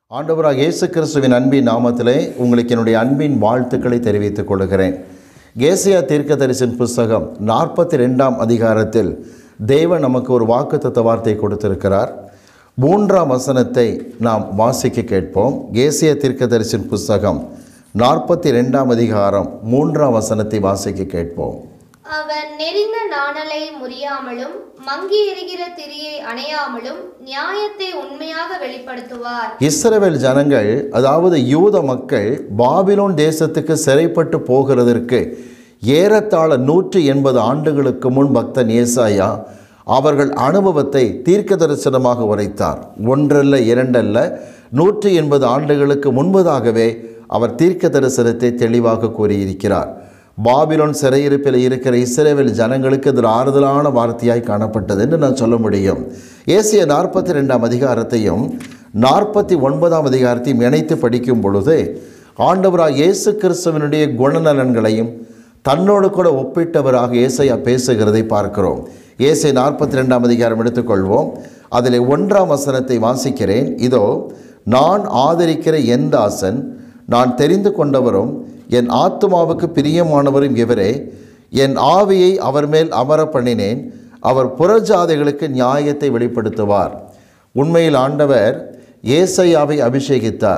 ஆண்டவராக இயேசு கிறிஸ்துவின் அன்பின் நாமத்திலே உங்களுக்கு என்னுடைய அன்பின் வாழ்த்துக்களை தெரிவித்துக் கொள்கிறேன் கேசியா தீர்க்கதரிசின் புஸ்தகம் நாற்பத்தி ரெண்டாம் அதிகாரத்தில் தேவன் நமக்கு ஒரு வாக்குத்தத்த வார்த்தை கொடுத்திருக்கிறார் மூன்றாம் வசனத்தை நாம் வாசிக்க கேட்போம் கேசிய தீர்க்கதரிசின் புஸ்தகம் நாற்பத்தி ரெண்டாம் அதிகாரம் மூன்றாம் வசனத்தை வாசிக்க கேட்போம் அவர் நெறிந்த நாணலை முறியாமலும் மங்கி எரிகிற திரியை அணையாமலும் நியாயத்தை உண்மையாக வெளிப்படுத்துவார் இஸ்ரவேல் ஜனங்கள் அதாவது யூத மக்கள் பாபிலோன் தேசத்துக்கு சிறைப்பட்டு போகிறதற்கு ஏறத்தாழ நூற்றி எண்பது ஆண்டுகளுக்கு முன் பக்தன் ஏசாயா அவர்கள் அனுபவத்தை தீர்க்க தரிசனமாக உரைத்தார் ஒன்றல்ல இரண்டல்ல நூற்றி எண்பது ஆண்டுகளுக்கு முன்பதாகவே அவர் தீர்க்க தரிசனத்தை தெளிவாக கூறியிருக்கிறார் பாபிலோன் சிறையிருப்பில் இருக்கிற இஸ்ரேவேல் ஜனங்களுக்கு இது ஒரு ஆறுதலான வார்த்தையாய் காணப்பட்டது என்று நான் சொல்ல முடியும் ஏசிய நாற்பத்தி ரெண்டாம் அதிகாரத்தையும் நாற்பத்தி ஒன்பதாம் அதிகாரத்தையும் இணைத்து படிக்கும் பொழுது ஆண்டவராக இயேசு கிறிஸ்துவனுடைய குணநலன்களையும் தன்னோடு கூட ஒப்பிட்டவராக ஏசையா பேசுகிறதை பார்க்கிறோம் ஏசை நாற்பத்தி ரெண்டாம் அதிகாரம் எடுத்துக்கொள்வோம் அதில் ஒன்றாம் வசனத்தை வாசிக்கிறேன் இதோ நான் ஆதரிக்கிற என் தாசன் நான் தெரிந்து கொண்டவரும் என் ஆத்துமாவுக்கு பிரியமானவரும் இவரே என் ஆவியை அவர் மேல் அமர பண்ணினேன் அவர் புறஜாதைகளுக்கு நியாயத்தை வெளிப்படுத்துவார் உண்மையில் ஆண்டவர் ஏசையாவை அபிஷேகித்தார்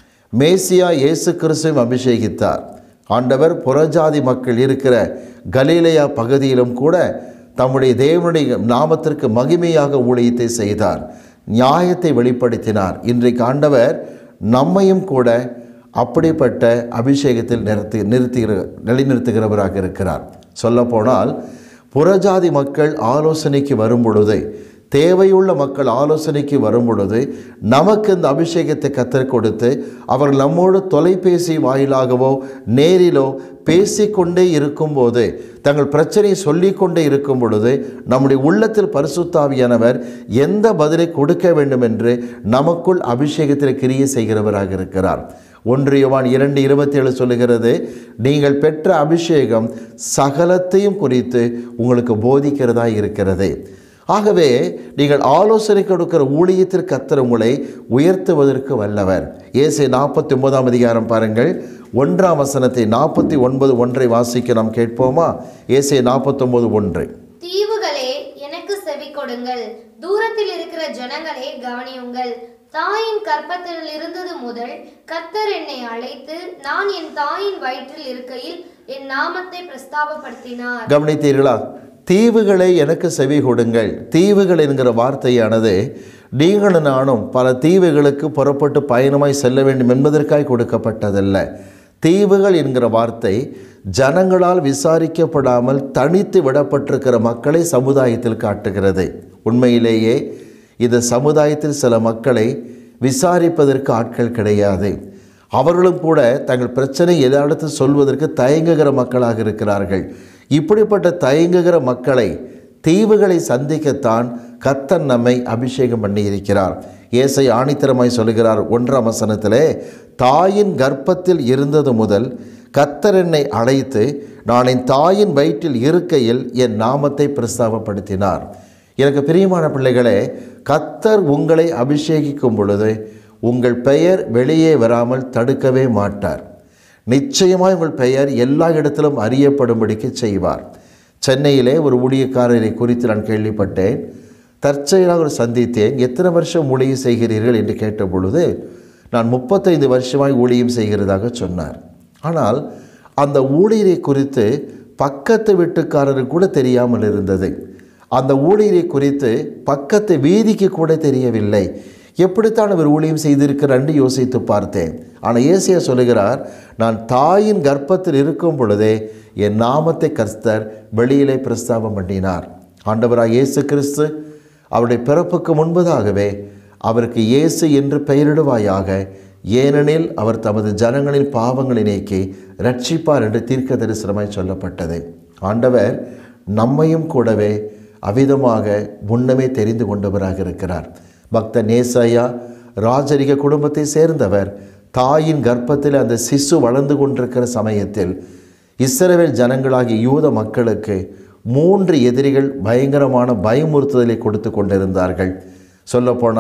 மேசியா இயேசு கிறிஸ்துவும் அபிஷேகித்தார் ஆண்டவர் புறஜாதி மக்கள் இருக்கிற கலீலையா பகுதியிலும் கூட தம்முடைய தேவனுடைய நாமத்திற்கு மகிமையாக ஊழியத்தை செய்தார் நியாயத்தை வெளிப்படுத்தினார் இன்றைக்கு ஆண்டவர் நம்மையும் கூட அப்படிப்பட்ட அபிஷேகத்தில் நிறுத்தி நிறுத்துகிற நிலைநிறுத்துகிறவராக இருக்கிறார் சொல்லப்போனால் புறஜாதி மக்கள் ஆலோசனைக்கு வரும் பொழுது தேவையுள்ள மக்கள் ஆலோசனைக்கு வரும் பொழுது நமக்கு இந்த அபிஷேகத்தை கற்றுக் கொடுத்து அவர்கள் நம்மோடு தொலைபேசி வாயிலாகவோ நேரிலோ பேசிக்கொண்டே இருக்கும்போது தங்கள் பிரச்சனையை சொல்லிக்கொண்டே இருக்கும் பொழுது நம்முடைய உள்ளத்தில் பரிசுத்தாவியானவர் எந்த பதிலை கொடுக்க வேண்டும் என்று நமக்குள் அபிஷேகத்தில் கிரியை செய்கிறவராக இருக்கிறார் ஒன்று யோவான் இரண்டு இருபத்தி ஏழு சொல்லுகிறது நீங்கள் பெற்ற அபிஷேகம் சகலத்தையும் குறித்து உங்களுக்கு போதிக்கிறதா இருக்கிறது ஆகவே நீங்கள் ஆலோசனை கொடுக்கிற ஊழியத்தில் கத்தர் உங்களை உயர்த்துவதற்கு வல்லவர் ஏசை நாற்பத்தி ஒன்பதாம் அதிகாரம் பாருங்கள் ஒன்றாம் வசனத்தை நாற்பத்தி ஒன்பது ஒன்றை வாசிக்க நாம் கேட்போமா ஏசை நாற்பத்தொன்பது ஒன்று தீவுகளே எனக்கு செவி கொடுங்கள் தூரத்தில் இருக்கிற ஜனங்களே கவனியுங்கள் தாயின் கற்பத்தில் இருந்தது முதல் கர்த்தர் என்னை அழைத்து நான் என் தாயின் வயிற்றில் இருக்கையில் என் நாமத்தை பிரஸ்தாபப்படுத்தினார் கவனித்தீர்களா தீவுகளை எனக்கு செவி கொடுங்கள் தீவுகள் என்கிற வார்த்தையானது நீங்களும் நானும் பல தீவுகளுக்கு புறப்பட்டு பயணமாய் செல்ல வேண்டும் என்பதற்காய் கொடுக்கப்பட்டதல்ல தீவுகள் என்கிற வார்த்தை ஜனங்களால் விசாரிக்கப்படாமல் தனித்து விடப்பட்டிருக்கிற மக்களை சமுதாயத்தில் காட்டுகிறது உண்மையிலேயே இந்த சமுதாயத்தில் சில மக்களை விசாரிப்பதற்கு ஆட்கள் கிடையாது அவர்களும் கூட தங்கள் பிரச்சனை எல்லாஇடத்தில் சொல்வதற்கு தயங்குகிற மக்களாக இருக்கிறார்கள் இப்படிப்பட்ட தயங்குகிற மக்களை தீவுகளை சந்திக்கத்தான் கத்தன் நம்மை அபிஷேகம் பண்ணி இருக்கிறார் ஏசை ஆணித்தரமாய் சொல்லுகிறார் ஒன்றாம் வசனத்திலே தாயின் கர்ப்பத்தில் இருந்தது முதல் கத்தர் என்னை அழைத்து நான் என் தாயின் வயிற்றில் இருக்கையில் என் நாமத்தை பிரஸ்தாபப்படுத்தினார் எனக்கு பிரியமான பிள்ளைகளே கத்தர் உங்களை அபிஷேகிக்கும் பொழுது உங்கள் பெயர் வெளியே வராமல் தடுக்கவே மாட்டார் நிச்சயமாய் உங்கள் பெயர் எல்லா இடத்திலும் அறியப்படும்படிக்கு செய்வார் சென்னையிலே ஒரு ஊழியக்காரரை குறித்து நான் கேள்விப்பட்டேன் தற்செயலாக ஒரு சந்தித்தேன் எத்தனை வருஷம் ஊழியம் செய்கிறீர்கள் என்று கேட்ட பொழுது நான் முப்பத்தைந்து வருஷமாய் ஊழியம் செய்கிறதாக சொன்னார் ஆனால் அந்த ஊழியரை குறித்து பக்கத்து வீட்டுக்காரருக்கு கூட தெரியாமல் இருந்தது அந்த ஊழியரை குறித்து பக்கத்து வீதிக்கு கூட தெரியவில்லை எப்படித்தான் அவர் ஊழியம் செய்திருக்கிறார் என்று யோசித்து பார்த்தேன் ஆனால் ஏசியா சொல்லுகிறார் நான் தாயின் கர்ப்பத்தில் இருக்கும் பொழுதே என் நாமத்தை கர்த்தர் வெளியிலே பிரஸ்தாபம் பண்ணினார் ஆண்டவராக இயேசு கிறிஸ்து அவருடைய பிறப்புக்கு முன்பதாகவே அவருக்கு இயேசு என்று பெயரிடுவாயாக ஏனெனில் அவர் தமது ஜனங்களின் பாவங்களை நீக்கி ரட்சிப்பார் என்று தீர்க்க தரிசனமாய் சொல்லப்பட்டது ஆண்டவர் நம்மையும் கூடவே அவிதமாக முன்னமே தெரிந்து கொண்டவராக இருக்கிறார் பக்த நேசையா ராஜரிக குடும்பத்தை சேர்ந்தவர் தாயின் கர்ப்பத்தில் அந்த சிசு வளர்ந்து கொண்டிருக்கிற சமயத்தில் இஸ்ரவேல் ஜனங்களாகிய யூத மக்களுக்கு மூன்று எதிரிகள் பயங்கரமான பயமுறுத்துதலை கொடுத்து கொண்டிருந்தார்கள் சொல்லப்போனால்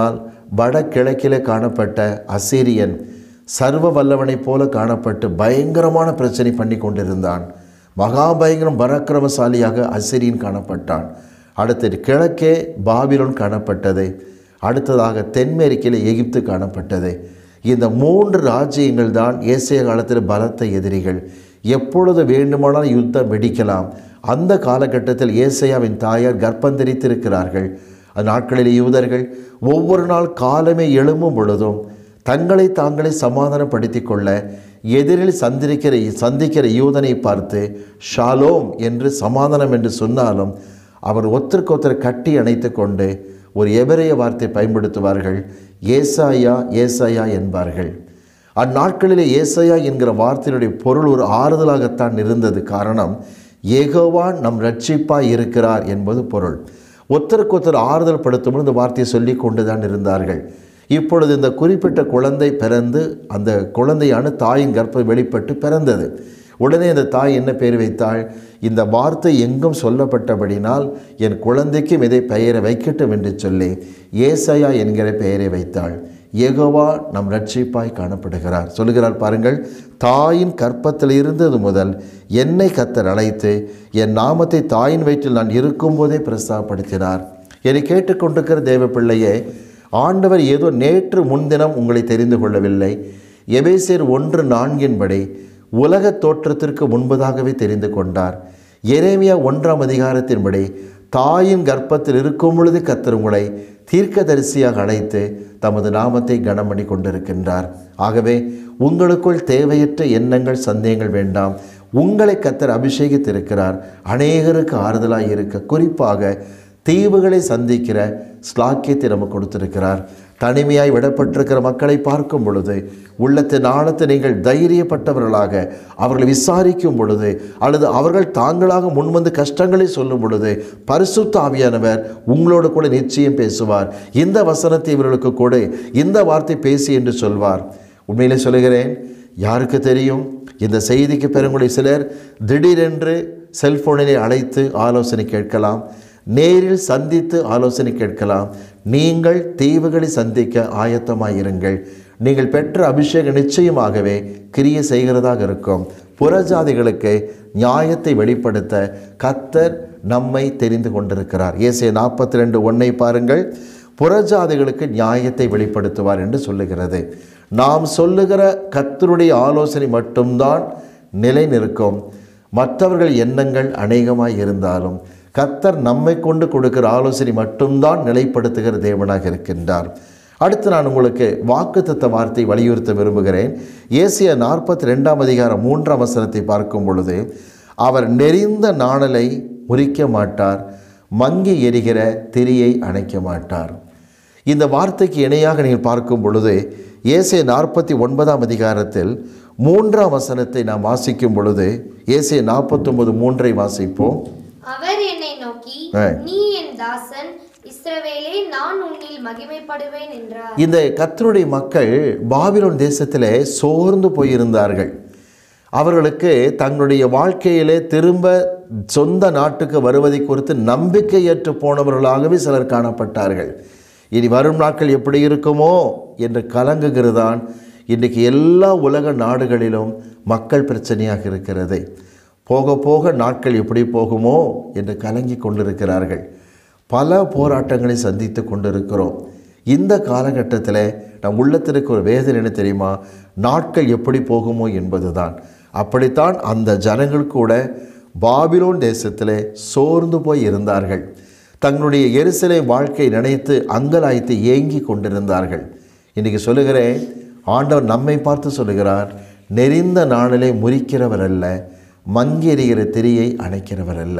வடகிழக்கிலே காணப்பட்ட அசீரியன் சர்வ வல்லவனைப் போல காணப்பட்டு பயங்கரமான பிரச்சனை பண்ணி கொண்டிருந்தான் மகா பயங்கரம் பராக்கிரமசாலியாக அசிரியன் காணப்பட்டான் அடுத்து கிழக்கே பாபிலோன் காணப்பட்டது அடுத்ததாக தென்மேற்கிலே எகிப்து காணப்பட்டது இந்த மூன்று ராஜ்யங்கள் தான் ஏசிய காலத்தில் பலத்த எதிரிகள் எப்பொழுது வேண்டுமானாலும் யுத்தம் வெடிக்கலாம் அந்த காலகட்டத்தில் ஏசையாவின் தாயார் கர்ப்பந்தரித்திருக்கிறார்கள் அந்நாட்களில் யூதர்கள் ஒவ்வொரு நாள் காலமே எழும்பும் பொழுதும் தங்களை தாங்களே சமாதானப்படுத்தி கொள்ள எதிரில் சந்திரிக்கிற சந்திக்கிற யூதனை பார்த்து ஷாலோம் என்று சமாதானம் என்று சொன்னாலும் அவர் ஒருத்தருக்கொருத்தர் கட்டி அணைத்து கொண்டு ஒரு எபிரேய வார்த்தை பயன்படுத்துவார்கள் ஏசாயா ஏசாயா என்பார்கள் அந்நாட்களிலே ஏசாயா என்கிற வார்த்தையினுடைய பொருள் ஒரு ஆறுதலாகத்தான் இருந்தது காரணம் ஏகோவா நம் ரட்சிப்பாய் இருக்கிறார் என்பது பொருள் ஒருத்தருக்கொருத்தர் ஆறுதல் படுத்தும் இந்த வார்த்தையை சொல்லி கொண்டு தான் இருந்தார்கள் இப்பொழுது இந்த குறிப்பிட்ட குழந்தை பிறந்து அந்த குழந்தையான தாயின் கர்ப்பம் வெளிப்பட்டு பிறந்தது உடனே அந்த தாய் என்ன பெயர் வைத்தாள் இந்த வார்த்தை எங்கும் சொல்லப்பட்டபடினால் என் குழந்தைக்கும் இதை பெயரை வைக்கட்டும் என்று சொல்லி ஏசையா என்கிற பெயரை வைத்தாள் ஏகோவா நம் ரட்சிப்பாய் காணப்படுகிறார் சொல்லுகிறார் பாருங்கள் தாயின் கற்பத்தில் இருந்தது முதல் என்னை கத்தர் அழைத்து என் நாமத்தை தாயின் வயிற்றில் நான் இருக்கும்போதே பிரஸ்தாபப்படுத்தினார் என்னை கேட்டுக்கொண்டிருக்கிற தேவ பிள்ளையே ஆண்டவர் ஏதோ நேற்று முன்தினம் உங்களை தெரிந்து கொள்ளவில்லை எபேசியர் ஒன்று நான்கின்படி உலக தோற்றத்திற்கு முன்பதாகவே தெரிந்து கொண்டார் எரேமியா ஒன்றாம் அதிகாரத்தின்படி தாயின் கர்ப்பத்தில் இருக்கும் பொழுது கத்தர் உங்களை தீர்க்கதரிசியாக அழைத்து தமது நாமத்தை கனம் பண்ணி கொண்டிருக்கின்றார் ஆகவே உங்களுக்குள் தேவையற்ற எண்ணங்கள் சந்தேகங்கள் வேண்டாம் உங்களை கத்தர் அபிஷேகித்திருக்கிறார் அநேகருக்கு ஆறுதலாக இருக்க குறிப்பாக தீவுகளை சந்திக்கிற ஸ்லாக்கியத்தை நமக்கு கொடுத்திருக்கிறார் தனிமையாய் விடப்பட்டிருக்கிற மக்களை பார்க்கும் பொழுது உள்ளத்தின் ஆழத்தை நீங்கள் தைரியப்பட்டவர்களாக அவர்களை விசாரிக்கும் பொழுது அல்லது அவர்கள் தாங்களாக முன்வந்து கஷ்டங்களை சொல்லும் பொழுது பரிசுத்த ஆவியானவர் உங்களோடு கூட நிச்சயம் பேசுவார் இந்த வசனத்தை இவர்களுக்கு கொடு இந்த வார்த்தை பேசி என்று சொல்வார் உண்மையிலே சொல்லுகிறேன் யாருக்கு தெரியும் இந்த செய்திக்கு பெருங்குடி சிலர் திடீரென்று செல்போனிலே அழைத்து ஆலோசனை கேட்கலாம் நேரில் சந்தித்து ஆலோசனை கேட்கலாம் நீங்கள் தீவுகளை சந்திக்க ஆயத்தமாயிருங்கள் நீங்கள் பெற்ற அபிஷேகம் நிச்சயமாகவே கிரிய செய்கிறதாக இருக்கும் புறஜாதிகளுக்கு நியாயத்தை வெளிப்படுத்த கத்தர் நம்மை தெரிந்து கொண்டிருக்கிறார் ஏசே நாற்பத்தி ரெண்டு ஒன்றை பாருங்கள் புறஜாதிகளுக்கு நியாயத்தை வெளிப்படுத்துவார் என்று சொல்லுகிறது நாம் சொல்லுகிற கத்தருடைய ஆலோசனை மட்டும்தான் நிலை நிற்கும் மற்றவர்கள் எண்ணங்கள் அநேகமாய் இருந்தாலும் கத்தர் நம்மை கொண்டு கொடுக்கிற ஆலோசனை மட்டும்தான் நிலைப்படுத்துகிற தேவனாக இருக்கின்றார் அடுத்து நான் உங்களுக்கு வாக்குத்தத்த வார்த்தை வலியுறுத்த விரும்புகிறேன் ஏசிய நாற்பத்தி ரெண்டாம் அதிகாரம் மூன்றாம் வசனத்தை பார்க்கும் பொழுது அவர் நெறிந்த நாணலை முறிக்க மாட்டார் மங்கி எரிகிற திரியை அணைக்க மாட்டார் இந்த வார்த்தைக்கு இணையாக நீங்கள் பார்க்கும் பொழுது ஏசே நாற்பத்தி ஒன்பதாம் அதிகாரத்தில் மூன்றாம் வசனத்தை நாம் வாசிக்கும் பொழுது ஏசே நாற்பத்தொன்பது மூன்றை வாசிப்போம் அவர் என்னை நோக்கி ஆ. நீ என் தாசன் இஸ்ரவேலே நான் உன்னில் மகிமைப்படுவேன் என்றார் இந்த கத்தருடைய மக்கள் பாபிலோன் தேசத்திலே சோர்ந்து போயிருந்தார்கள் அவர்களுக்கு தங்களுடைய வாழ்க்கையிலே திரும்ப சொந்த நாட்டுக்கு வருவதை குறித்து நம்பிக்கையற்று போனவர்களாகவே சிலர் காணப்பட்டார்கள் இனி வரும் நாட்கள் எப்படி இருக்குமோ என்று கலங்குகிறதான் இன்றைக்கு எல்லா உலக நாடுகளிலும் மக்கள் பிரச்சனையாக இருக்கிறது போக போக நாட்கள் எப்படி போகுமோ என்று கலங்கி கொண்டிருக்கிறார்கள் பல போராட்டங்களை சந்தித்து கொண்டிருக்கிறோம் இந்த காலகட்டத்தில் நம் உள்ளத்திற்கு ஒரு வேதனை என்ன தெரியுமா நாட்கள் எப்படி போகுமோ என்பதுதான் அப்படித்தான் அந்த ஜனங்கள் கூட பாபிலோன் தேசத்திலே சோர்ந்து போய் இருந்தார்கள் தங்களுடைய எரிசலை வாழ்க்கை நினைத்து அங்கலாய்த்து ஏங்கி கொண்டிருந்தார்கள் இன்றைக்கி சொல்லுகிறேன் ஆண்டவர் நம்மை பார்த்து சொல்லுகிறார் நெறிந்த நாளிலே முறிக்கிறவர் அல்ல மங்கி எறிகிற திரியை அணைக்கிறவர் அல்ல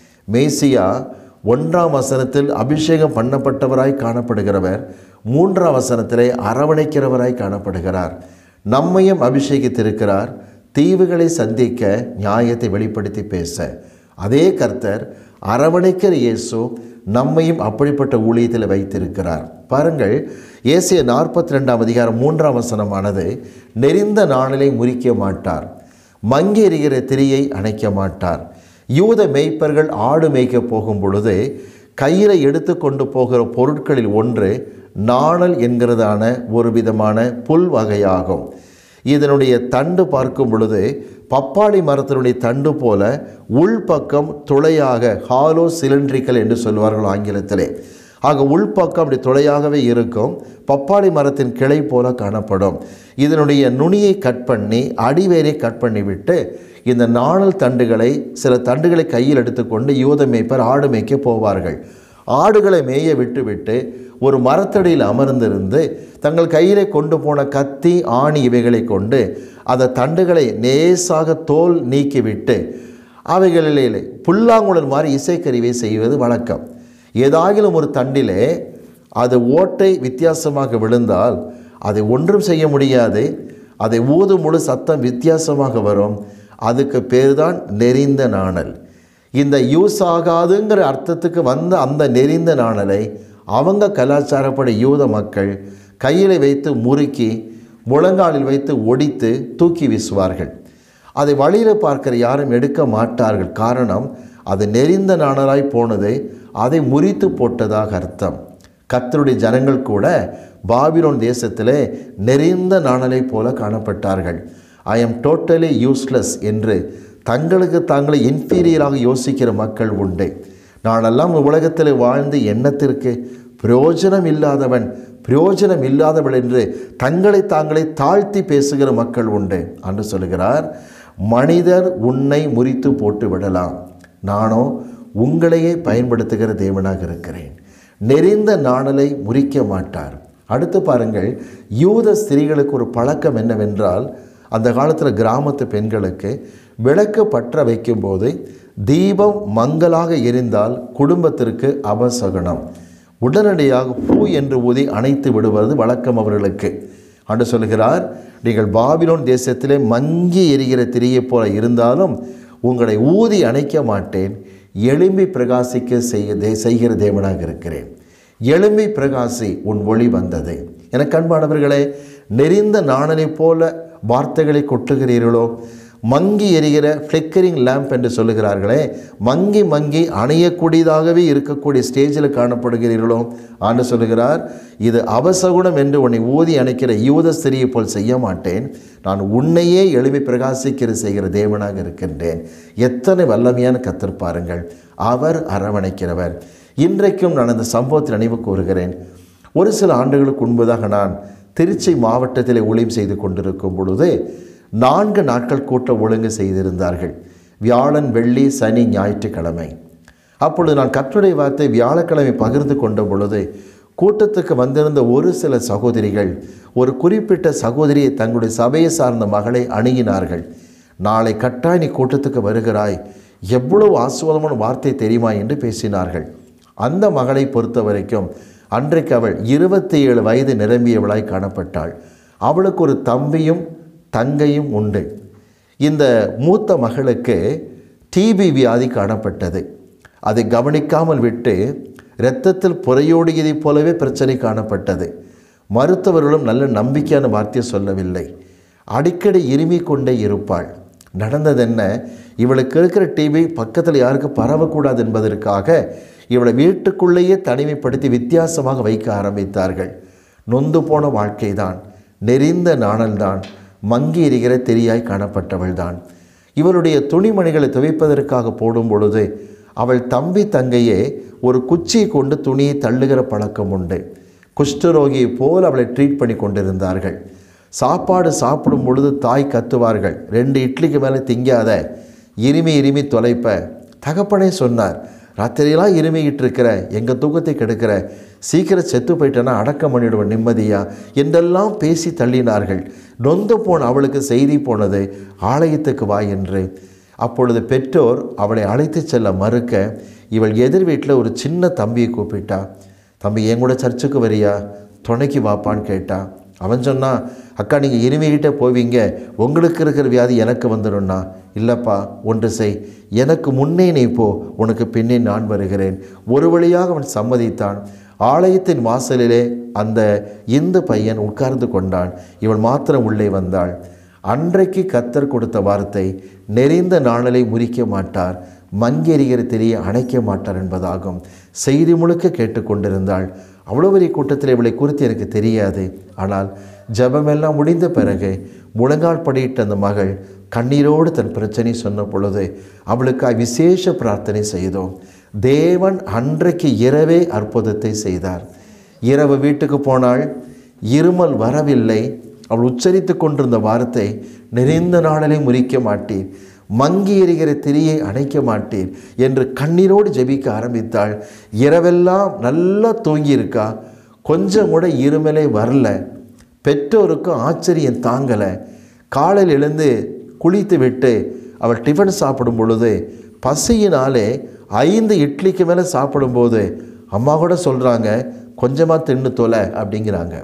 மேசியா ஒன்றாம் வசனத்தில் அபிஷேகம் பண்ணப்பட்டவராய் காணப்படுகிறவர் மூன்றாம் வசனத்திலே அரவணைக்கிறவராய் காணப்படுகிறார் நம்மையும் அபிஷேகித்திருக்கிறார் தீவுகளை சந்திக்க நியாயத்தை வெளிப்படுத்தி பேச அதே கர்த்தர் அரவணைக்கிற இயேசு நம்மையும் அப்படிப்பட்ட ஊழியத்தில் வைத்திருக்கிறார் பாருங்கள் ஏசிய நாற்பத்தி ரெண்டாம் அதிகாரம் மூன்றாம் வசனமானது நெறிந்த நாளிலை முறிக்க மாட்டார் மங்கி எறிகிற திரியை அணைக்க மாட்டார் யூத மேய்ப்பர்கள் ஆடு மேய்க்க போகும் பொழுது கையில் எடுத்து கொண்டு போகிற பொருட்களில் ஒன்று நாணல் என்கிறதான ஒரு விதமான புல் வகையாகும் இதனுடைய தண்டு பார்க்கும் பொழுது பப்பாளி மரத்தினுடைய தண்டு போல உள்பக்கம் துளையாக ஹாலோ சிலிண்ட்ரிக்கல் என்று சொல்வார்கள் ஆங்கிலத்திலே ஆக உள்பக்கம் அப்படி துளையாகவே இருக்கும் பப்பாளி மரத்தின் கிளை போல காணப்படும் இதனுடைய நுனியை கட் பண்ணி அடிவேரை கட் பண்ணி விட்டு இந்த நாணல் தண்டுகளை சில தண்டுகளை கையில் எடுத்துக்கொண்டு யூத மேய்ப்பர் ஆடு மேய்க்க போவார்கள் ஆடுகளை மேய விட்டுவிட்டு ஒரு மரத்தடியில் அமர்ந்திருந்து தங்கள் கையிலே கொண்டு போன கத்தி ஆணி இவைகளை கொண்டு அந்த தண்டுகளை லேசாக தோல் நீக்கிவிட்டு அவைகளிலே புல்லாங்குழல் மாதிரி இசைக்கருவியை செய்வது வழக்கம் ஏதாகிலும் ஒரு தண்டிலே அது ஓட்டை வித்தியாசமாக விழுந்தால் அதை ஒன்றும் செய்ய முடியாது அதை ஊதும் முழு சத்தம் வித்தியாசமாக வரும் அதுக்கு பேர் தான் நெறிந்த நாணல் இந்த யூஸ் ஆகாதுங்கிற அர்த்தத்துக்கு வந்த அந்த நெறிந்த நாணலை அவங்க கலாச்சாரப்படி யூத மக்கள் கையில் வைத்து முறுக்கி முழங்காலில் வைத்து ஒடித்து தூக்கி வீசுவார்கள் அதை வழியில் பார்க்கிற யாரும் எடுக்க மாட்டார்கள் காரணம் அது நெறிந்த நாணலாய் போனது அதை முறித்து போட்டதாக அர்த்தம் கத்தருடைய ஜனங்கள் கூட பாபிலோன் தேசத்திலே நெறிந்த நாணலை போல காணப்பட்டார்கள் ஐ எம் டோட்டலி யூஸ்லெஸ் என்று தங்களுக்கு தாங்களே இன்ஃபீரியராக யோசிக்கிற மக்கள் உண்டு நானெல்லாம் உலகத்தில் வாழ்ந்து எண்ணத்திற்கு பிரயோஜனம் இல்லாதவன் பிரயோஜனம் இல்லாதவள் என்று தங்களை தாங்களே தாழ்த்தி பேசுகிற மக்கள் உண்டு என்று சொல்கிறார் மனிதர் உன்னை முறித்து போட்டு விடலாம் நானோ உங்களையே பயன்படுத்துகிற தேவனாக இருக்கிறேன் நெறிந்த நாணலை முறிக்க மாட்டார் அடுத்து பாருங்கள் யூத ஸ்திரீகளுக்கு ஒரு பழக்கம் என்னவென்றால் அந்த காலத்தில் கிராமத்து பெண்களுக்கு விளக்கு பற்ற வைக்கும்போது தீபம் மங்கலாக எரிந்தால் குடும்பத்திற்கு அபசகுணம் உடனடியாக பூ என்று ஊதி அணைத்து விடுவது வழக்கம் அவர்களுக்கு அன்று சொல்கிறார் நீங்கள் பாபிலோன் தேசத்திலே மங்கி எரிகிற திரியைப் போல இருந்தாலும் உங்களை ஊதி அணைக்க மாட்டேன் எலும்பி பிரகாசிக்க செய்ய தே- செய்கிற தேவனாக இருக்கிறேன் எலும்பி பிரகாசி உன் ஒளி வந்தது எனக்கு அன்பானவர்களே நெறிந்த நாணனைப் போல வார்த்தைகளை கொட்டுகிறீர்களோ மங்கி எரிகிற ஃப்ளிக்கரிங் லேம்ப் என்று சொல்லுகிறார்களே மங்கி மங்கி அணையக்கூடியதாகவே இருக்கக்கூடிய ஸ்டேஜில் காணப்படுகிறீர்களோ ஆண்டு சொல்லுகிறார் இது அவசகுணம் என்று உன்னை ஊதி அணைக்கிற யூத ஸ்திரியை போல் செய்ய மாட்டேன் நான் உன்னையே எழுப்பி பிரகாசிக்கிற செய்கிற தேவனாக இருக்கின்றேன் எத்தனை வல்லமையான கத்தர் பாருங்கள் அவர் அரவணைக்கிறவர் இன்றைக்கும் நான் அந்த சம்பவத்தை நினைவு கூறுகிறேன் ஒரு சில ஆண்டுகளுக்கு முன்பதாக நான் திருச்சி மாவட்டத்திலே ஊழியம் செய்து கொண்டிருக்கும் பொழுது நான்கு நாட்கள் கூட்ட ஒழுங்கு செய்திருந்தார்கள் வியாழன் வெள்ளி சனி ஞாயிற்றுக்கிழமை அப்பொழுது நான் கற்றுடைய வார்த்தை வியாழக்கிழமை பகிர்ந்து கொண்ட பொழுது கூட்டத்துக்கு வந்திருந்த ஒரு சில சகோதரிகள் ஒரு குறிப்பிட்ட சகோதரியை தங்களுடைய சபையை சார்ந்த மகளை அணுகினார்கள் நாளை கட்டாய் நீ கூட்டத்துக்கு வருகிறாய் எவ்வளவு ஆசுவாதமான வார்த்தை தெரியுமா என்று பேசினார்கள் அந்த மகளை பொறுத்த வரைக்கும் அன்றைக்கு அவள் இருபத்தி ஏழு வயது நிரம்பியவளாய் காணப்பட்டாள் அவளுக்கு ஒரு தம்பியும் தங்கையும் உண்டு இந்த மூத்த மகளுக்கு டிபி வியாதி காணப்பட்டது அதை கவனிக்காமல் விட்டு இரத்தத்தில் புறையோடியதைப் போலவே பிரச்சனை காணப்பட்டது மருத்துவர்களும் நல்ல நம்பிக்கையான வார்த்தையை சொல்லவில்லை அடிக்கடி இருமிக் கொண்டே இருப்பாள் நடந்தது என்ன இவளுக்கு இருக்கிற டிவி பக்கத்தில் யாருக்கு பரவக்கூடாது என்பதற்காக இவளை வீட்டுக்குள்ளேயே தனிமைப்படுத்தி வித்தியாசமாக வைக்க ஆரம்பித்தார்கள் நொந்து போன வாழ்க்கைதான் நெறிந்த நாணல்தான் மங்கி எரிகிற தெரியாய் காணப்பட்டவள்தான் இவளுடைய துணிமணிகளை துவைப்பதற்காக போடும் பொழுது அவள் தம்பி தங்கையே ஒரு குச்சியை கொண்டு துணியை தள்ளுகிற பழக்கம் உண்டு குஷ்டரோகியை போல் அவளை ட்ரீட் பண்ணி கொண்டிருந்தார்கள் சாப்பாடு சாப்பிடும் பொழுது தாய் கத்துவார்கள் ரெண்டு இட்லிக்கு மேலே திங்காத இருமி இருமி தொலைப்ப தகப்பனே சொன்னார் ராத்திரியெல்லாம் இருமிக்கிட்டு இருக்கிற எங்கள் தூக்கத்தை கெடுக்கிற சீக்கிரம் செத்து போயிட்டேன்னா அடக்கம் பண்ணிடுவேன் நிம்மதியா என்றெல்லாம் பேசி தள்ளினார்கள் நொந்து போன அவளுக்கு செய்தி போனது ஆலயத்துக்கு வா என்று அப்பொழுது பெற்றோர் அவளை அழைத்து செல்ல மறுக்க இவள் எதிர் வீட்டில் ஒரு சின்ன தம்பியை கூப்பிட்டா தம்பி என் கூட சர்ச்சுக்கு வரியா துணைக்கு வாப்பான்னு கேட்டா அவன் சொன்னான் அக்கா நீங்கள் இருமிக்கிட்டே போவீங்க உங்களுக்கு இருக்கிற வியாதி எனக்கு வந்துடும்னா இல்லைப்பா ஒன்று செய் எனக்கு முன்னே நீ போ உனக்கு பின்னே நான் வருகிறேன் ஒரு வழியாக அவன் சம்மதித்தான் ஆலயத்தின் வாசலிலே அந்த இந்து பையன் உட்கார்ந்து கொண்டான் இவள் மாத்திரம் உள்ளே வந்தாள் அன்றைக்கு கத்தர் கொடுத்த வார்த்தை நெறிந்த நாணலை முறிக்க மாட்டார் மங்கெறிகிற திரியை அணைக்க மாட்டார் என்பதாகும் செய்தி முழுக்க கேட்டுக்கொண்டிருந்தாள் அவ்வளோ பெரிய கூட்டத்தில் இவளை குறித்து எனக்கு தெரியாது ஆனால் ஜெபமெல்லாம் முடிந்த பிறகு முழங்கால் படியிட்ட அந்த மகள் கண்ணீரோடு தன் பிரச்சனை சொன்ன பொழுது அவளுக்காய் விசேஷ பிரார்த்தனை செய்தோம் தேவன் அன்றைக்கு இரவே அற்புதத்தை செய்தார் இரவு வீட்டுக்கு போனாள் இருமல் வரவில்லை அவள் உச்சரித்து கொண்டிருந்த வார்த்தை நிறைந்த நாளிலே முறிக்க மாட்டீர் மங்கி எறிகிற திரியை அணைக்க மாட்டீர் என்று கண்ணீரோடு ஜெபிக்க ஆரம்பித்தாள் இரவெல்லாம் நல்லா தூங்கியிருக்கா கொஞ்சம் கூட இருமலே வரல பெற்றோருக்கும் ஆச்சரியம் தாங்கலை காலையில் எழுந்து குளித்து விட்டு அவள் டிஃபன் சாப்பிடும் பொழுது பசியினாலே ஐந்து இட்லிக்கு மேலே சாப்பிடும்போது அம்மா கூட சொல்கிறாங்க கொஞ்சமாக தின்னு தொலை அப்படிங்கிறாங்க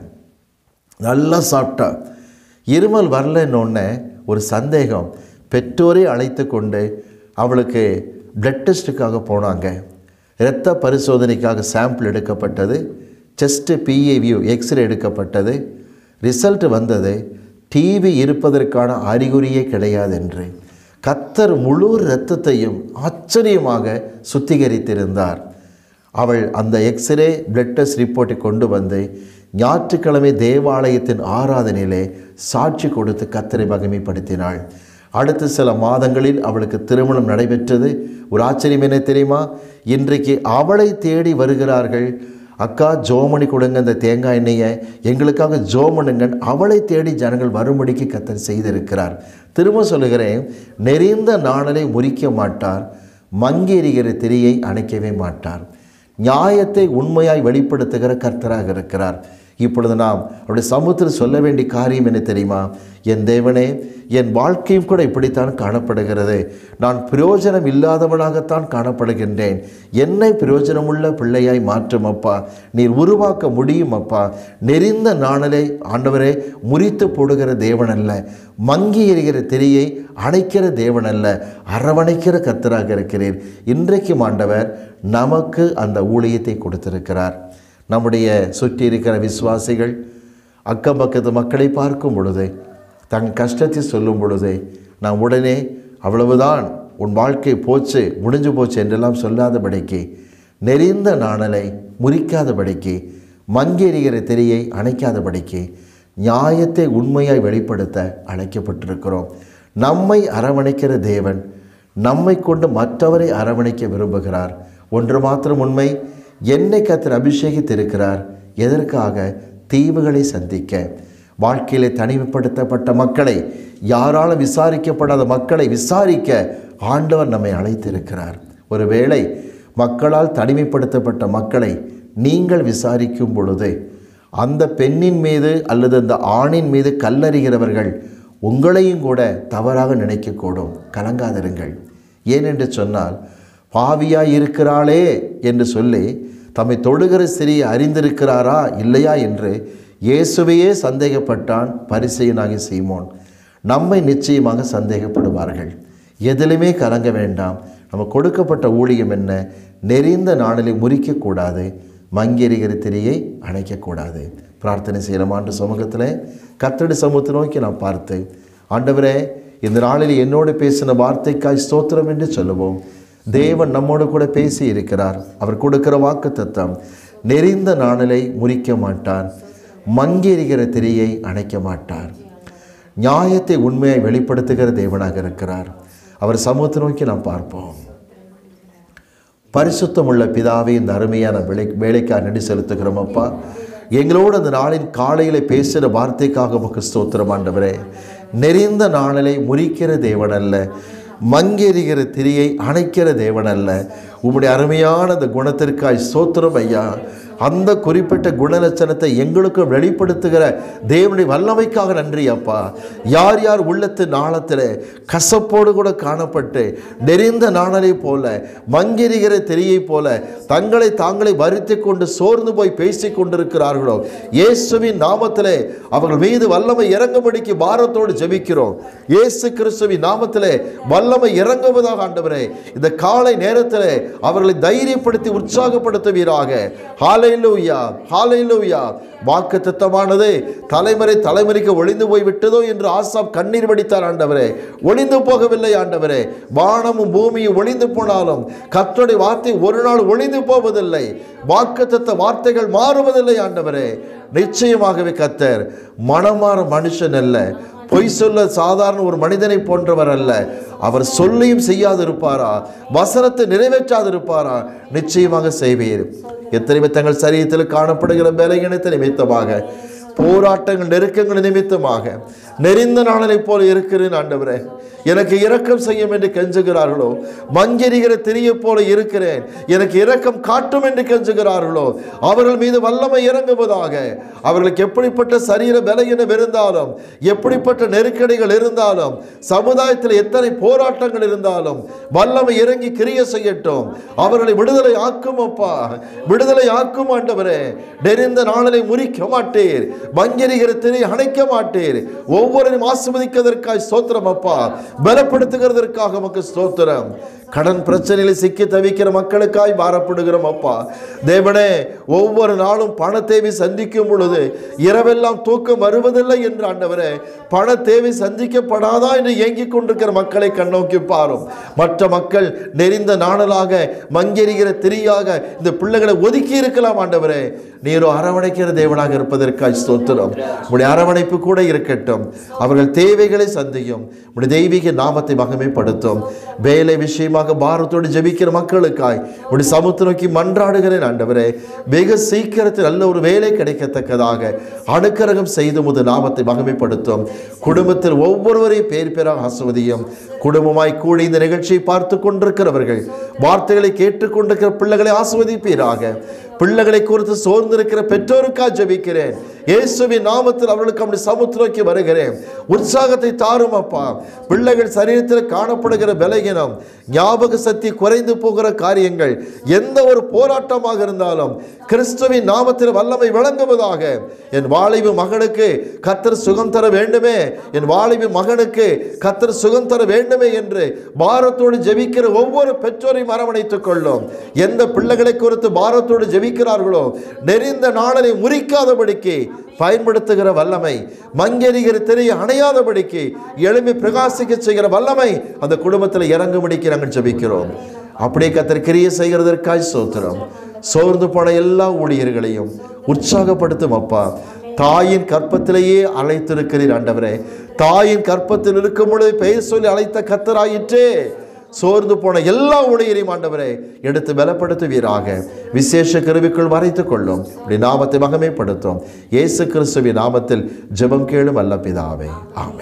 நல்லா சாப்பிட்டா இருமல் வரலன்னொன்னே ஒரு சந்தேகம் பெற்றோரை அழைத்து கொண்டு அவளுக்கு பிளட் டெஸ்ட்டுக்காக போனாங்க இரத்த பரிசோதனைக்காக சாம்பிள் எடுக்கப்பட்டது செஸ்ட்டு பிஏவியூ எக்ஸ்ரே எடுக்கப்பட்டது ரிசல்ட் வந்தது டிவி இருப்பதற்கான அறிகுறியே கிடையாது என்று கத்தர் முழு இரத்தத்தையும் ஆச்சரியமாக சுத்திகரித்திருந்தார் அவள் அந்த எக்ஸ்ரே பிளட் டெஸ்ட் ரிப்போர்ட்டை கொண்டு வந்து ஞாயிற்றுக்கிழமை தேவாலயத்தின் ஆராதனையிலே சாட்சி கொடுத்து கத்தரை மகிமைப்படுத்தினாள் அடுத்த சில மாதங்களில் அவளுக்கு திருமணம் நடைபெற்றது ஒரு ஆச்சரியம் என்ன தெரியுமா இன்றைக்கு அவளை தேடி வருகிறார்கள் அக்கா ஜோமணி கொடுங்க இந்த தேங்காய் எண்ணெயை எங்களுக்காக ஜோமனுங்க அவளை தேடி ஜனங்கள் வரும்படிக்கு கத்தர் செய்திருக்கிறார் திரும்ப சொல்லுகிறேன் நெறிந்த நாணலை முறிக்க மாட்டார் மங்கி எறிகிற திரியை அணைக்கவே மாட்டார் நியாயத்தை உண்மையாய் வெளிப்படுத்துகிற கர்த்தராக இருக்கிறார் இப்பொழுது நாம் அவருடைய சமூகத்தில் சொல்ல வேண்டிய காரியம் என்ன தெரியுமா என் தேவனே என் வாழ்க்கையும் கூட இப்படித்தான் காணப்படுகிறது நான் பிரயோஜனம் இல்லாதவனாகத்தான் காணப்படுகின்றேன் என்னை பிரயோஜனமுள்ள பிள்ளையாய் மாற்றும் அப்பா நீர் உருவாக்க முடியும் அப்பா நெறிந்த நாணலை ஆண்டவரே முறித்து போடுகிற தேவன் அல்ல மங்கி எறிகிற திரியை அணைக்கிற தேவன் அல்ல அரவணைக்கிற கர்த்தராக இருக்கிறீர் இன்றைக்கும் ஆண்டவர் நமக்கு அந்த ஊழியத்தை கொடுத்திருக்கிறார் நம்முடைய சுற்றி இருக்கிற விசுவாசிகள் அக்கம் பக்கத்து மக்களை பார்க்கும் பொழுது தன் கஷ்டத்தை சொல்லும் பொழுது நாம் உடனே அவ்வளவுதான் உன் வாழ்க்கை போச்சு முடிஞ்சு போச்சு என்றெல்லாம் சொல்லாதபடிக்கு நெறிந்த நாணலை முறிக்காதபடிக்கு மங்கெறிகிற திரியை அணைக்காதபடிக்கு நியாயத்தை உண்மையாய் வெளிப்படுத்த அழைக்கப்பட்டிருக்கிறோம் நம்மை அரவணைக்கிற தேவன் நம்மை கொண்டு மற்றவரை அரவணைக்க விரும்புகிறார் ஒன்று மாத்திரம் உண்மை என்னை கத்தர் அபிஷேகித்திருக்கிறார் எதற்காக தீவுகளை சந்திக்க வாழ்க்கையிலே தனிமைப்படுத்தப்பட்ட மக்களை யாராலும் விசாரிக்கப்படாத மக்களை விசாரிக்க ஆண்டவர் நம்மை அழைத்திருக்கிறார் ஒருவேளை மக்களால் தனிமைப்படுத்தப்பட்ட மக்களை நீங்கள் விசாரிக்கும் பொழுது அந்த பெண்ணின் மீது அல்லது அந்த ஆணின் மீது கல்லறிகிறவர்கள் உங்களையும் கூட தவறாக நினைக்கக்கூடும் கலங்காதிருங்கள் ஏனென்று சொன்னால் பாவியாய் இருக்கிறாளே என்று சொல்லி தம்மை தொழுகிற சிறிய அறிந்திருக்கிறாரா இல்லையா என்று இயேசுவையே சந்தேகப்பட்டான் பரிசெயனாகி சீமோன் நம்மை நிச்சயமாக சந்தேகப்படுவார்கள் எதிலுமே கலங்க வேண்டாம் நம்ம கொடுக்கப்பட்ட ஊழியம் என்ன நெறிந்த நாளிலே முறிக்கக்கூடாது மங்கெறிகிற திரியை அணைக்கக்கூடாது பிரார்த்தனை செய்யலாம் ஆண்டு சமூகத்தில் கத்தடி சமூகத்தை நோக்கி நான் பார்த்து ஆண்டவரே இந்த நாளில் என்னோடு பேசின வார்த்தைக்காய் ஸ்தோத்திரம் என்று சொல்லுவோம் தேவன் நம்மோடு கூட பேசி இருக்கிறார் அவர் கொடுக்கிற வாக்கு தத்தம் நெறிந்த நாணலை முறிக்க மாட்டார் மங்கெறிகிற திரியை அணைக்க மாட்டார் நியாயத்தை உண்மையை வெளிப்படுத்துகிற தேவனாக இருக்கிறார் அவர் சமூகத்தை நோக்கி நாம் பார்ப்போம் பரிசுத்தமுள்ள பிதாவே இந்த அருமையான வேலை வேலைக்காக நடி செலுத்துகிறோம் அப்பா எங்களோடு அந்த நாளின் காலையில் பேசுகிற வார்த்தைக்காக உமக்கு ஸ்தோத்திரம் ஆண்டவரே நெறிந்த நாளிலை முறிக்கிற தேவன் அல்ல மங்கெறிகிற திரியை அணைக்கிற தேவன் அல்ல உம்முடைய அருமையான அந்த குணத்திற்காய் ஸ்தோத்திரம் ஐயா அந்த குறிப்பிட்ட குணலட்சணத்தை எங்களுக்கு வெளிப்படுத்துகிற தேவனுடைய வல்லமைக்காக நன்றி அப்பா யார் யார் உள்ளத்து நாளத்தில் கசப்போடு கூட காணப்பட்டு நெறிந்த நாணலை போல மங்கெறிகிற திரியை போல தங்களை தாங்களை வருத்தி கொண்டு சோர்ந்து போய் பேசி கொண்டிருக்கிறார்களோ இயேசுவின் நாமத்திலே அவர்கள் மீது வல்லமை இறங்கும்படிக்கு பாரத்தோடு ஜெபிக்கிறோம் இயேசு கிறிஸ்துவின் நாமத்திலே வல்லமை இறங்குவதாக ஆண்டவரே இந்த காலை நேரத்திலே அவர்களை தைரியப்படுத்தி உற்சாகப்படுத்துவீராக ஹாலே ஹalleluya ஹalleluya வாக்கு திட்டமானது தலைமுறை தலைமுறைக்கு ஒளிந்து போய் விட்டதோ என்று ஆசாப் கண்ணீர் வடித்தார் ஆண்டவரே ஒளிந்து போகவில்லை ஆண்டவரே வானமும் பூமியும் ஒளிந்து போனாலும் கர்த்தருடைய வார்த்தை ஒரு நாள் ஒளிந்து போவதில்லை வாக்கு வார்த்தைகள் மாறுவதில்லை ஆண்டவரே நிச்சயமாகவே கத்தர் மனமாற மனுஷன் அல்ல பொய் சொல்ல சாதாரண ஒரு மனிதனை போன்றவர் அல்ல அவர் சொல்லியும் செய்யாதிருப்பாரா வசனத்தை நிறைவேற்றாதிருப்பாரா நிச்சயமாக செய்வீர் எத்தனை பேர் தங்கள் சரீரத்தில் காணப்படுகிற பலகீனத்தை நிமித்தமாக போராட்டங்கள் நெருக்கங்கள் நிமித்தமாக நெறிந்த நாளனை போல இருக்கிறேன் ஆண்டவரே எனக்கு இரக்கம் செய்யும் என்று கெஞ்சுகிறார்களோ மஞ்சரிகிற திரிய போல இருக்கிறேன் எனக்கு இரக்கம் காட்டும் என்று கெஞ்சுகிறார்களோ அவர்கள் மீது வல்லமை இறங்குவதாக அவர்களுக்கு எப்படிப்பட்ட சரீர பலகீனம் இருந்தாலும் எப்படிப்பட்ட நெருக்கடிகள் இருந்தாலும் சமுதாயத்தில் எத்தனை போராட்டங்கள் இருந்தாலும் வல்லமை இறங்கி கிரிய செய்யட்டும் அவர்களை விடுதலை ஆக்கும் அப்பா விடுதலை ஆக்கும் ஆண்டவரே நெறிந்த நாளனை முறிக்க மாட்டீர் மஞ்சரிகிற திரை அணைக்க மாட்டீர் ஒவ்வொருவரையும் ஆசிர்வதிக்கிறதற்காய் ஸ்தோத்திரம் அப்பா பலப்படுத்துகிறதற்காக உமக்கு ஸ்தோத்திரம் கடன் பிரச்சனையில் சிக்கி தவிக்கிற மக்களுக்காய் பாரப்படுகிறோம் அப்பா தேவனே ஒவ்வொரு நாளும் பண தேவை சந்திக்கும் பொழுது இரவெல்லாம் தூக்கம் வருவதில்லை என்று ஆண்டவரே பண தேவை சந்திக்கப்படாதா என்று ஏங்கிக் கொண்டிருக்கிற மக்களை கண்ணோக்கி பாரும் மற்ற மக்கள் நெறிந்த நாணலாக மங்கெறிகிற திரியாக இந்த பிள்ளைகளை ஒதுக்கி இருக்கலாம் ஆண்டவரே நீரோ அரவணைக்கிற தேவனாக இருப்பதற்காய் ஸ்தோத்திரம் உடைய அரவணைப்பு கூட இருக்கட்டும் அவர்கள் தேவைகளை சந்தியும் உடைய தெய்வீக நாமத்தை மகிமைப்படுத்தும் வேலை விஷயமாக பாரத்தோடு ஜெபிக்கிற மக்களுக்காய் உடைய சமுத்திர நோக்கி மன்றாடுகிறேன் ஆண்டவரே வெகு சீக்கிரத்தில் நல்ல ஒரு வேலை கிடைக்கத்தக்கதாக அனுக்கிரகம் செய்து முது நாமத்தை மகிமைப்படுத்தும் குடும்பத்தில் ஒவ்வொருவரையும் பேர் பேராக ஆசுவதியும் குடும்பமாய் கூடி இந்த நிகழ்ச்சியை பார்த்து கொண்டிருக்கிறவர்கள் வார்த்தைகளை கேட்டுக்கொண்டிருக்கிற பிள்ளைகளை ஆசுவதிப்பீராக பிள்ளைகளை குறித்து சோர்ந்திருக்கிற பெற்றோருக்காக ஜெபிக்கிறேன் இயேசுவின் நாமத்தில் அவர்களுக்கு அப்படி சமுத்திரக்கி வருகிறேன் உற்சாகத்தை தாரும் அப்பா பிள்ளைகள் சரீரத்தில் காணப்படுகிற பலகீனம் ஞாபக சக்தி குறைந்து போகிற காரியங்கள் எந்த ஒரு போராட்டமாக இருந்தாலும் கிறிஸ்துவின் நாமத்தில் வல்லமை விளங்குவதாக என் வாலிபு மகனுக்கு கத்தர் சுகம் தர வேண்டுமே என் வாலிபு மகனுக்கு கத்தர் சுகம் தர வேண்டுமே என்று பாரத்தோடு ஜெபிக்கிற ஒவ்வொரு பெற்றோரையும் அரவணைத்துக் கொள்ளும் எந்த பிள்ளைகளை குறித்து பாரத்தோடு ஜெபிக்கிறார்களோ நெறிந்த நாளனை முறிக்காதபடிக்கு பயன்படுத்துகிற வல்லமை மங்கெறிகிற திரையை அணையாதபடிக்கு எழுப்பி பிரகாசிக்க செய்கிற வல்லமை அந்த குடும்பத்தில் இறங்கும்படிக்கு நாங்கள் ஜெபிக்கிறோம் அப்படியே கத்தர் கிரியை செய்கிறதற்காய் சோத்திரம் சோர்ந்து போன எல்லா ஊழியர்களையும் உற்சாகப்படுத்தும் அப்பா தாயின் கற்பத்திலேயே அழைத்திருக்கிறீர் ஆண்டவரே தாயின் கற்பத்தில் இருக்கும் பொழுது பெயர் சொல்லி அழைத்த கத்தராயிற்றே சோர்ந்து போன எல்லா ஊழியரையும் ஆண்டவரே எடுத்து பலப்படுத்துவீராக விசேஷ கருவிக்குள் மறைத்துக் கொள்ளும் இப்படி நாமத்தை மகமைப்படுத்தும் இயேசு கிறிஸ்துவின் நாமத்தில் ஜெபம் கேளும் அல்ல பிதாவே ஆமென்